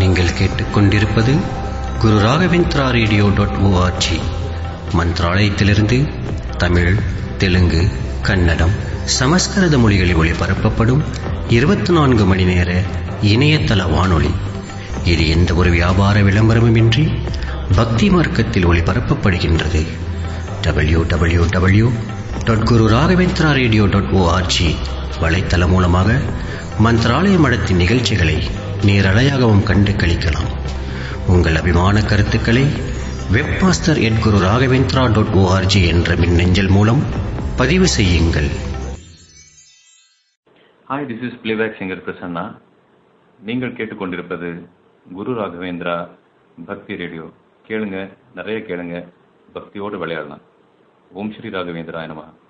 நீங்கள் கேட்டுக்கொண்டிருப்பது Guru Raghavendra radio dot O R G மந்த்ராலயத்திலிருந்து தமிழ் தெலுங்கு கன்னடம் சமஸ்கிருத மொழிகளில் ஒளிபரப்பப்படும் இருபத்தி நான்கு மணி நேர இணையதள வானொலி இது எந்த ஒரு வியாபார விளம்பரமுமின்றி பக்தி மார்க்கத்தில் ஒளிபரப்பப்படுகின்றது W W W dot Guru Raghavendra radio dot O R G வலைத்தளம் மூலமாக மந்த்ராலய மடத்தின் நிகழ்ச்சிகளை நேரலையாகவும் கண்டு கழிக்கலாம் உங்கள் அபிமான கருத்துக்களை webmaster at Guru Raghavendra dot O R G என்ற மின்னஞ்சல் மூலம் பதிவு செய்யுங்கள் hi this is playback singer Prasanna நீங்கள் கேட்டுக்கொண்டிருப்பது குரு ராகவேந்திரா பக்தி ரேடியோ கேளுங்க நிறைய கேளுங்க பக்தியோடு விளையாடலாம் ஓம் ஸ்ரீ ராகவேந்திரா எனமா